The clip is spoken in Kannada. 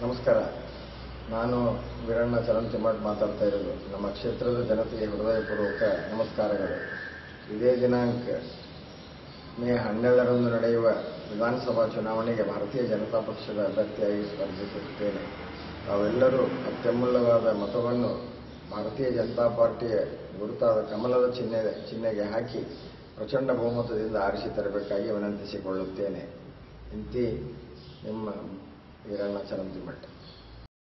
ನಮಸ್ಕಾರ ನಾನು ವೀರಣ್ಣ ಚಲಂತಿಮಠ್ ಮಾತಾಡ್ತಾ ಇರೋದು ನಮ್ಮ ಕ್ಷೇತ್ರದ ಜನತೆಗೆ ಹೃದಯಪೂರ್ವಕ ನಮಸ್ಕಾರಗಳು ಇದೇ ದಿನಾಂಕ ಮೇ ಹನ್ನೆರಡರಂದು ನಡೆಯುವ ವಿಧಾನಸಭಾ ಚುನಾವಣೆಗೆ ಭಾರತೀಯ ಜನತಾ ಪಕ್ಷದ ಅಭ್ಯರ್ಥಿಯಾಗಿ ಸ್ಪರ್ಧಿಸುತ್ತೇನೆ ತಾವೆಲ್ಲರೂ ಅತ್ಯಮೂಲ್ಯವಾದ ಮತವನ್ನು ಭಾರತೀಯ ಜನತಾ ಪಾರ್ಟಿಯ ಗುರುತಾದ ಕಮಲದ ಚಿಹ್ನೆ ಚಿಹ್ನೆಗೆ ಹಾಕಿ ಪ್ರಚಂಡ ಬಹುಮತದಿಂದ ಆರಿಸಿ ತರಬೇಕಾಗಿ ವಿನಂತಿಸಿಕೊಳ್ಳುತ್ತೇನೆ ಇಂತಿ ನಿಮ್ಮ ವೀರಣ್ಣ ಚರಂತಿಮಠ್